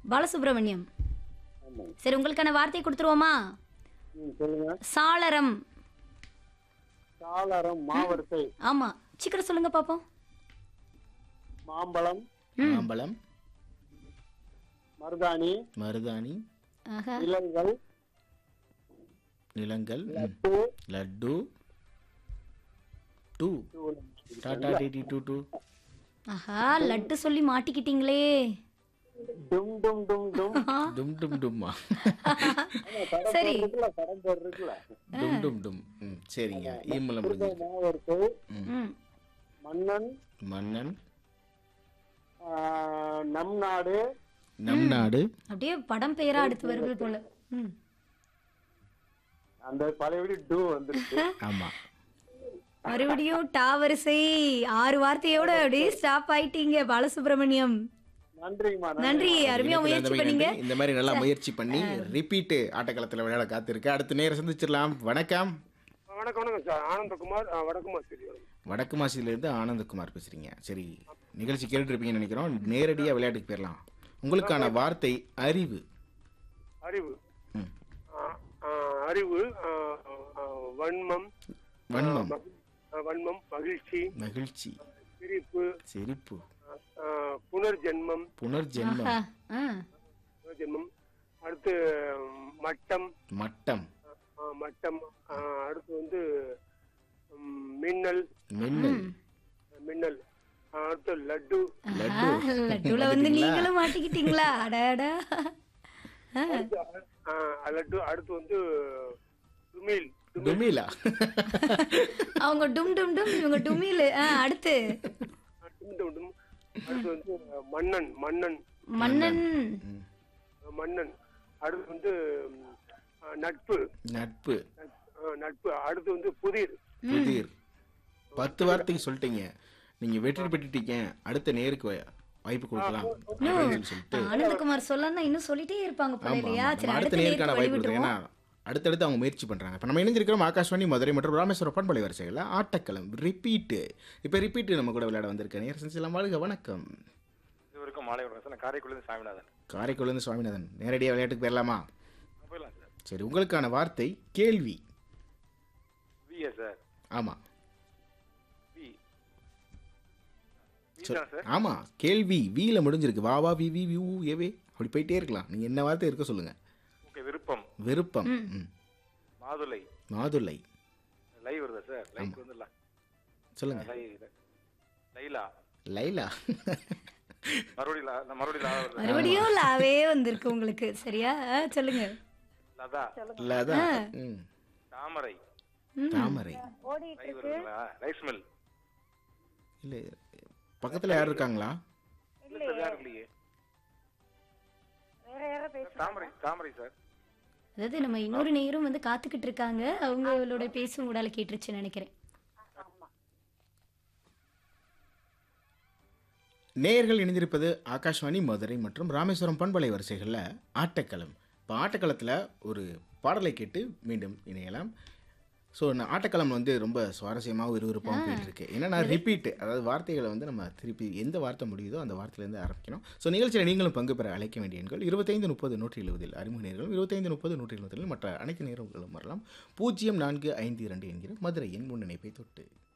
பாலசுப்ரமணியம் ஆமாங்க சரி உங்களுக்கான வார்த்தை கொடுத்துருவோமா ம் சொல்லுங்க சாளரம் சாளரம் மாவரிசை ஆமா சீக்கிரம் சொல்லுங்க பாப்போம் மாம்பழம் மாம்பழம் மருதாணி மருதாணி ஆஹா இலங்கள் நிலங்கள் ம். பூ லட்டு டூ டாடா டிடி டூ டூ ஆஹா லட்டு சொல்லி மாட்டிக்கிட்டீங்களே டும் டும் டும் டும் டும் டும் டும்மா சரி இருக்குல்ல படம் பேர் இருக்குல்ல டும் டும் டும் ம் சரிங்க ஈமலம் முடிஞ்சு மாவரிசை ம் மன்னன் மன்னன் ஆ, நம் நாடு நம் நாடு அப்படியே படம் பெயரா அடுத்து வருது போல ம் அந்த பழையபடி டூ வந்துருச்சு ஆமா மறுபடியும் டாவரிசை ஆறு வார்த்தையோட அப்படியே ஸ்டாப் ஆயிட்டீங்க பாலசுப்ரமணியம் நன்றிங்கம்மா நன்றி அருமையா இணைப்பில் முயற்சி இருந்தமைக்கு பண்ணீங்க நன்றி. இந்த மாதிரி நல்லா முயற்சி பண்ணி ரிப்பீட் ஆட்டக்களத்தில் விளையாட காத்திருக்கு அடுத்த நேரம் சந்திச்சிடலாம் வணக்கம் வணக்கம் வணக்கம் சார் ஆனந்தகுமார் ஆ, வடக்குமார் சரி வடக்கு மாசிலிருந்து ஆனந்தகுமார் பேசுறீங்க சரி நிகழ்ச்சி கேட்டுருப்பீங்கன்னு நினைக்கிறோம் நேரடியாக விளையாட்டுக்கு போயிடலாம் உங்களுக்கான வார்த்தை அறிவு அறிவு ம். ஆ, ஆ, அறிவு ஆ, ஆ, வன்மம் வன்மம் மகிழ்- ஆ, வன்மம் மகிழ்ச்சி மகிழ்ச்சி சிரிப்பு சிரிப்பு ஆ, புனர்ஜென்மம் புனர்ஜென்மம் ஆஹா ஆ புனர்ஜென்மம் அடுத்து ம், மட்டம் மட்டம் ஆ, மட்டம் ஆ, அடுத்து வந்து ம், மின்னல் மின்னல் மின்னல் ஆ, அடுத்து லட்டு லட்டு லட்டுல வந்து நீங்களும் மாட்டிக்கிட்டீங்களா அடாடா ஆ, லட்டு அடுத்து வந்து துமில் டுமிலா அவங்க டும் டும் டும் இவங்க டுமிலு ஆ, அடுத்து டும் டும் டும். அடுத்து வந்து மன்னன் மன்னன் மன்னன் ம். மன்னன் அடுத்து வந்து ம், ஆ, நட்பு நட்பு ஆ, நட்பு அடுத்து வந்து புதிர் புதிர் பத்து வார்த்தைக்கு சொல்லிட்டீங்க நீங்க வெற்றி பெற்றுட்டீங்க அடுத்த நேருக்கு வ- வாய்ப்பு கொடுக்கலாம் அப்படின்னு சொல்லி சொல்லிட்டு ஆனந்தகுமார் சொல்லலாம் இன்னும் சொல்லிட்டே இருப்பாங்க போல ஆமா, இல்லையா ஆமா. சரி நம்ம அடுத்த அடுத்த நேருக்கான நேருக்கு வாய்ப்பு வழி கொடுத்தோம் ஏன்னா விட்டுருவோம் அடுத்தடுத்து அவங்க முயற்சி பண்றாங்க இப்போ நம்ம இணைஞ்சிருக்கிறோம் ஆகாஷ்வாணி மதுரை மற்றும் ராமேஸ்வரம் பண்பலை வரிசைகளில் ஆட்டக்களம் ரிப்பீட்டு இப்போ ரிப்பீட்டு நம்ம கூட விளையாட வந்திருக்க நேரம் செஞ்சலாம் வாழ்க வணக்கம் இதுவரைக்கும் மாலை வணக்கம் சார் நான் காரைக்குடிலேருந்து சாமிநாதன் காரைக்குடிலேருந்து சுவாமிநாதன் நேரடியாக விளையாட்டுக்கு போயிடலாமா போயிடலாம் சார் சரி உங்களுக்கான வார்த்தை கேள்வி விஏ சார் ஆமாம் வி வி சொல்- தான் சார் ஆமா கேள்வி வீல முடிஞ்சிருக்கு வா வா வி வி வி ஊ ஏவே அப்படி போயிட்டே இருக்கலாம் நீங்க என்ன வார்த்தை இருக்க சொல்லுங்க ஓகே விருப்பம் விருப்பம் ம். மாதுளை மாதுளை லை வருதா சார் லைக்கு வந்து ல- சொல்லுங்க லை லைலா லைலா மறுபடியும் லா- நான் மறுபடியும் லா வருது மறுபடியும் லாவே வந்திருக்கு உங்களுக்கு சரியா ஆ, சொல்லுங்க லதா லதா ம். தாமரை தாமரை லை வருதுங்களா ரைஸ் மில் இல்ல பக்கத்துல யார் இருக்காங்களா இல்ல சார் யாரும் இல்லையே தாமரை தாமரை சார் அதாவது நம்ம இன்னொரு நேரம் வந்து காத்துக்கிட்டு இருக்காங்க அவங்களோட பேசும் உடால கேட்டுருச்சுன்னு நினைக்கிறேன் நேயர்கள் இணைந்திருப்பது ஆகாஷ்வாணி மதுரை மற்றும் ராமேஸ்வரம் பண்பலை வரிசைகளில் ஆட்டக்களம் இப்போ ஆட்டக்களத்தில் ஒரு பாடலை கேட்டு மீண்டும் இணையலாம் ஸோ ஆட்டக்களம் வந்து ரொம்ப சுவாரஸ்யமாகவும் விறுவிறுப்பாகவும் போயிட்டு இருக்கு என்னன்னா ரிப்பீட் அதாவது வார்த்தைகளை வந்து நம்ம திருப்பி எந்த வார்த்தை முடியுதோ அந்த வார்த்தையிலேருந்து ஆரம்பிக்கணும் ஸோ நிகழ்ச்சியில் நீங்களும் பங்கு பெற அழைக்க வேண்டிய எண்கள் இருபத்தைந்து முப்பது நூற்றி எழுபதில் அறிமுக நேர்களும் இருபத்தைந்து முப்பது நூற்றி எழுபதில் மற்ற அனைத்து நேரங்களும் வரலாம் பூஜ்ஜியம் நான்கு ஐந்து இரண்டு என்கிற மதுரையின் முன்னிணைப்பை தொட்டு